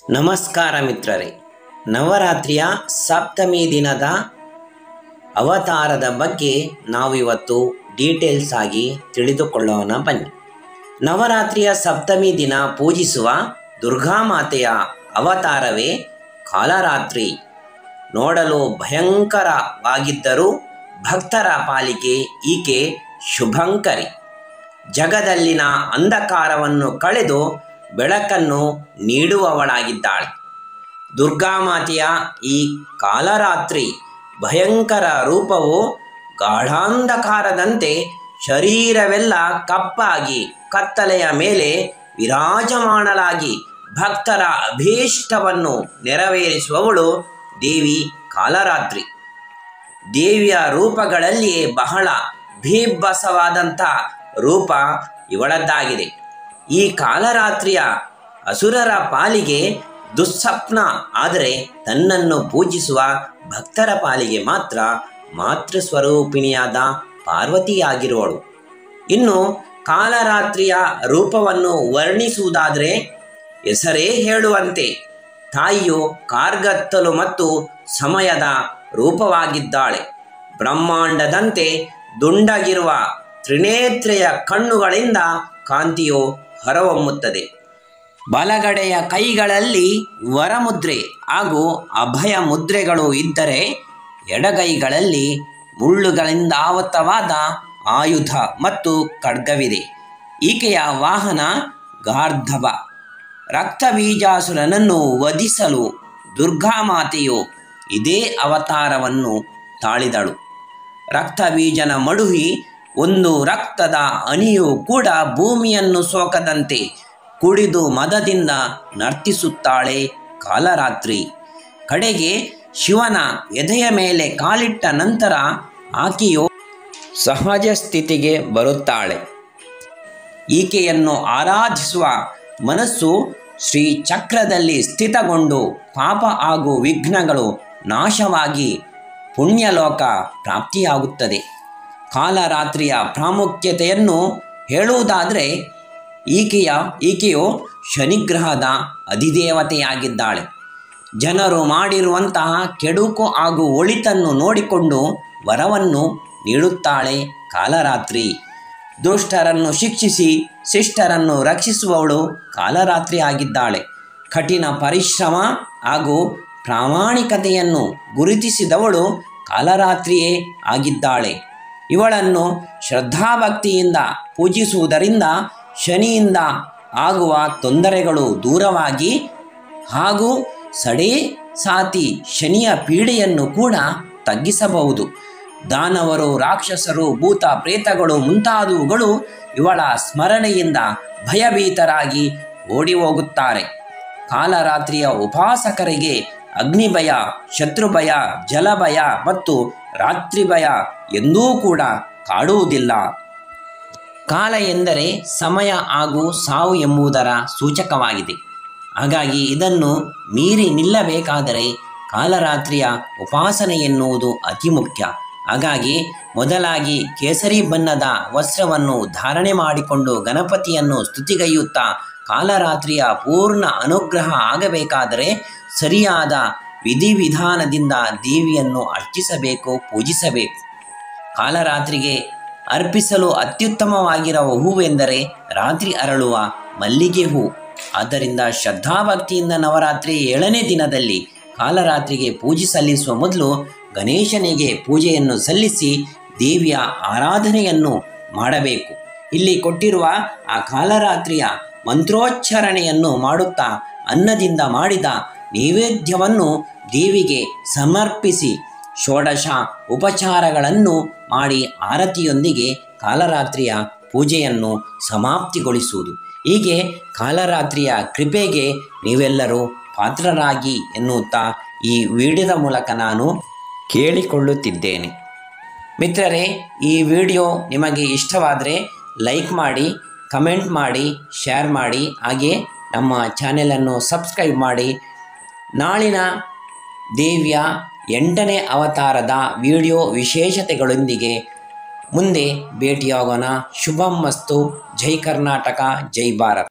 ನಮಸ್ಕಾರ ಮಿತ್ರರೇ ನವರಾತ್ರಿಯ ಸಪ್ತಮಿ ದಿನದ ಅವತಾರದ ಬಗ್ಗೆ ನಾವು ಇವತ್ತು ಡೀಟೇಲ್ಸ್ ಆಗಿ ತಿಳಿದುಕೊಳ್ಳೋಣ ಬನ್ನಿ ನವರಾತ್ರಿಯ ಸಪ್ತಮಿ ದಿನ ಪೂಜಿಸುವ ದುರ್ಗಾಮಾತೆಯ ಅವತಾರವೇ ಕಾಲರಾತ್ರಿ ನೋಡಲು ಭಯಂಕರವಾಗಿದ್ದರೂ ಭಕ್ತರ ಪಾಲಿಗೆ ಈಕೆ ಶುಭಂಕರಿ ಜಗದಲ್ಲಿನ ಅಂಧಕಾರವನ್ನು ಕಳೆದು ಬೆಳಕನ್ನು ನೀಡುವವಳಾಗಿದ್ದಾಳೆ ದುರ್ಗಾಮಾತೆಯ ಈ ಕಾಲರಾತ್ರಿ ಭಯಂಕರ ರೂಪವು ಗಾಢಾಂಧಕಾರದಂತೆ ಶರೀರವೆಲ್ಲ ಕಪ್ಪಾಗಿ ಕತ್ತಲೆಯ ಮೇಲೆ ವಿರಾಜಮಾನಲಾಗಿ ಭಕ್ತರ ಅಭೀಷ್ಟವನ್ನು ನೆರವೇರಿಸುವವಳು ದೇವಿ ಕಾಲರಾತ್ರಿ ದೇವಿಯ ರೂಪಗಳಲ್ಲಿಯೇ ಬಹಳ ಭೀಭಸವಾದಂಥ ರೂಪ ಇವಳದ್ದಾಗಿದೆ ಈ ಕಾಲರಾತ್ರಿಯ ಅಸುರರ ಪಾಲಿಗೆ ದುಸ್ಸಪ್ನ ಆದರೆ ತನ್ನನ್ನು ಪೂಜಿಸುವ ಭಕ್ತರ ಪಾಲಿಗೆ ಮಾತ್ರ ಮಾತೃ ಸ್ವರೂಪಿಣಿಯಾದ ಪಾರ್ವತಿಯಾಗಿರುವಳು ಇನ್ನು ಕಾಲರಾತ್ರಿಯ ರೂಪವನ್ನು ವರ್ಣಿಸುವುದಾದರೆ ಹೆಸರೇ ಹೇಳುವಂತೆ ತಾಯಿಯು ಕಾರ್ಗತ್ತಲು ಮತ್ತು ಸಮಯದ ರೂಪವಾಗಿದ್ದಾಳೆ ಬ್ರಹ್ಮಾಂಡದಂತೆ ದುಂಡಗಿರುವ ತ್ರಿನೇತ್ರೆಯ ಕಣ್ಣುಗಳಿಂದ ಕಾಂತಿಯು ಹೊರಹೊಮ್ಮುತ್ತದೆ ಬಲಗಡೆಯ ಕೈಗಳಲ್ಲಿ ವರಮುದ್ರೆ ಹಾಗೂ ಅಭಯ ಮುದ್ರೆಗಳು ಇದ್ದರೆ ಎಡಗೈಗಳಲ್ಲಿ ಮುಳ್ಳುಗಳಿಂದಾವೃತವಾದ ಆಯುಧ ಮತ್ತು ಖಡ್ಗವಿದೆ ಈಕೆಯ ವಾಹನ ಗಾರ್ಧಬ ರಕ್ತಬೀಜಾಸುರನನ್ನು ವಧಿಸಲು ದುರ್ಗಾಮಾತೆಯು ಇದೇ ಅವತಾರವನ್ನು ತಾಳಿದಳು ರಕ್ತಬೀಜನ ಮಡುಹಿ ಒಂದು ರಕ್ತದ ಹನಿಯು ಕೂಡ ಭೂಮಿಯನ್ನು ಸೋಕದಂತೆ ಕುಡಿದು ಮದದಿಂದ ನರ್ತಿಸುತ್ತಾಳೆ ಕಾಲರಾತ್ರಿ ಕಡೆಗೆ ಶಿವನ ಎದೆಯ ಮೇಲೆ ಕಾಲಿಟ್ಟ ನಂತರ ಆಕೆಯು ಸಹಜ ಸ್ಥಿತಿಗೆ ಬರುತ್ತಾಳೆ ಈಕೆಯನ್ನು ಆರಾಧಿಸುವ ಮನಸ್ಸು ಶ್ರೀ ಚಕ್ರದಲ್ಲಿ ಸ್ಥಿತಗೊಂಡು ಪಾಪ ಹಾಗೂ ವಿಘ್ನಗಳು ನಾಶವಾಗಿ ಪುಣ್ಯಲೋಕ ಪ್ರಾಪ್ತಿಯಾಗುತ್ತದೆ ಕಾಲರಾತ್ರಿಯ ಪ್ರಾಮುಖ್ಯತೆಯನ್ನು ಹೇಳುವುದಾದರೆ ಈಕೆಯ ಈಕೆಯು ಶನಿಗ್ರಹದ ಅಧಿದೇವತೆಯಾಗಿದ್ದಾಳೆ ಜನರು ಮಾಡಿರುವಂತಹ ಕೆಡುಕು ಹಾಗೂ ಒಳಿತನ್ನು ನೋಡಿಕೊಂಡು ವರವನ್ನು ನೀಡುತ್ತಾಳೆ ಕಾಲರಾತ್ರಿ ದುಷ್ಟರನ್ನು ಶಿಕ್ಷಿಸಿ ಶಿಷ್ಟರನ್ನು ರಕ್ಷಿಸುವವಳು ಕಾಲರಾತ್ರಿ ಆಗಿದ್ದಾಳೆ ಕಠಿಣ ಪರಿಶ್ರಮ ಹಾಗೂ ಪ್ರಾಮಾಣಿಕತೆಯನ್ನು ಗುರುತಿಸಿದವಳು ಕಾಲರಾತ್ರಿಯೇ ಆಗಿದ್ದಾಳೆ ಇವಳನ್ನು ಶ್ರದ್ಧಾಭಕ್ತಿಯಿಂದ ಪೂಜಿಸುವುದರಿಂದ ಶನಿಯಿಂದ ಆಗುವ ತೊಂದರೆಗಳು ದೂರವಾಗಿ ಹಾಗೂ ಸಡೇ ಸಾತಿ ಶನಿಯ ಪೀಡೆಯನ್ನು ಕೂಡ ತಗ್ಗಿಸಬಹುದು ದಾನವರು ರಾಕ್ಷಸರು ಭೂತ ಪ್ರೇತಗಳು ಮುಂತಾದವುಗಳು ಇವಳ ಸ್ಮರಣೆಯಿಂದ ಭಯಭೀತರಾಗಿ ಓಡಿ ಹೋಗುತ್ತಾರೆ ಕಾಲರಾತ್ರಿಯ ಉಪಾಸಕರಿಗೆ ಅಗ್ನಿಭಯ ಶತ್ರುಭಯ ಜಲಭಯ ಮತ್ತು ರಾತ್ರಿ ಭಯ ಎಂದೂ ಕೂಡ ಕಾಡುವುದಿಲ್ಲ ಕಾಲ ಎಂದರೆ ಸಮಯ ಹಾಗೂ ಸಾವು ಎಂಬುದರ ಸೂಚಕವಾಗಿದೆ ಹಾಗಾಗಿ ಇದನ್ನು ಮೀರಿ ನಿಲ್ಲಬೇಕಾದರೆ ಕಾಲರಾತ್ರಿಯ ಉಪಾಸನೆ ಎನ್ನುವುದು ಅತಿ ಮುಖ್ಯ ಹಾಗಾಗಿ ಮೊದಲಾಗಿ ಕೇಸರಿ ಬಣ್ಣದ ವಸ್ತ್ರವನ್ನು ಧಾರಣೆ ಮಾಡಿಕೊಂಡು ಗಣಪತಿಯನ್ನು ಸ್ತುತಿಗೈಯುತ್ತಾ ಕಾಲರಾತ್ರಿಯ ಪೂರ್ಣ ಅನುಗ್ರಹ ಆಗಬೇಕಾದರೆ ಸರಿಯಾದ ವಿಧಿವಿಧಾನದಿಂದ ದೇವಿಯನ್ನು ಅರ್ಚಿಸಬೇಕು ಪೂಜಿಸಬೇಕು ಕಾಲರಾತ್ರಿಗೆ ಅರ್ಪಿಸಲು ಅತ್ಯುತ್ತಮವಾಗಿರುವ ಹೂವೆಂದರೆ ರಾತ್ರಿ ಅರಳುವ ಮಲ್ಲಿಗೆ ಹೂ ಆದ್ದರಿಂದ ಶ್ರದ್ಧಾಭಕ್ತಿಯಿಂದ ನವರಾತ್ರಿ ಏಳನೇ ದಿನದಲ್ಲಿ ಕಾಲರಾತ್ರಿಗೆ ಪೂಜೆ ಸಲ್ಲಿಸುವ ಮೊದಲು ಗಣೇಶನಿಗೆ ಪೂಜೆಯನ್ನು ಸಲ್ಲಿಸಿ ದೇವಿಯ ಆರಾಧನೆಯನ್ನು ಮಾಡಬೇಕು ಇಲ್ಲಿ ಕೊಟ್ಟಿರುವ ಆ ಕಾಲರಾತ್ರಿಯ ಮಂತ್ರೋಚ್ಚಾರಣೆಯನ್ನು ಮಾಡುತ್ತಾ ಅನ್ನದಿಂದ ಮಾಡಿದ ನೈವೇದ್ಯವನ್ನು ದೇವಿಗೆ ಸಮರ್ಪಿಸಿ ಷೋಡಶ ಉಪಚಾರಗಳನ್ನು ಮಾಡಿ ಆರತಿಯೊಂದಿಗೆ ಕಾಲರಾತ್ರಿಯ ಪೂಜೆಯನ್ನು ಸಮಾಪ್ತಿಗೊಳಿಸುವುದು ಹೀಗೆ ಕಾಲರಾತ್ರಿಯ ಕೃಪೆಗೆ ನೀವೆಲ್ಲರೂ ಪಾತ್ರರಾಗಿ ಎನ್ನುತ್ತಾ ಈ ವಿಡಿಯೋದ ಮೂಲಕ ನಾನು ಕೇಳಿಕೊಳ್ಳುತ್ತಿದ್ದೇನೆ ಮಿತ್ರರೇ ಈ ವಿಡಿಯೋ ನಿಮಗೆ ಇಷ್ಟವಾದರೆ ಲೈಕ್ ಮಾಡಿ ಕಮೆಂಟ್ ಮಾಡಿ ಶೇರ್ ಮಾಡಿ ಹಾಗೆ ನಮ್ಮ ಚಾನೆಲನ್ನು ಸಬ್ಸ್ಕ್ರೈಬ್ ಮಾಡಿ ನಾಳಿನ ದೇವಿಯ ಎಂಟನೇ ಅವತಾರದ ವಿಡಿಯೋ ವಿಶೇಷತೆಗಳೊಂದಿಗೆ ಮುಂದೆ ಭೇಟಿಯಾಗೋಣ ಶುಭಂ ಮಸ್ತು ಜೈ ಕರ್ನಾಟಕ ಜೈ ಭಾರತ್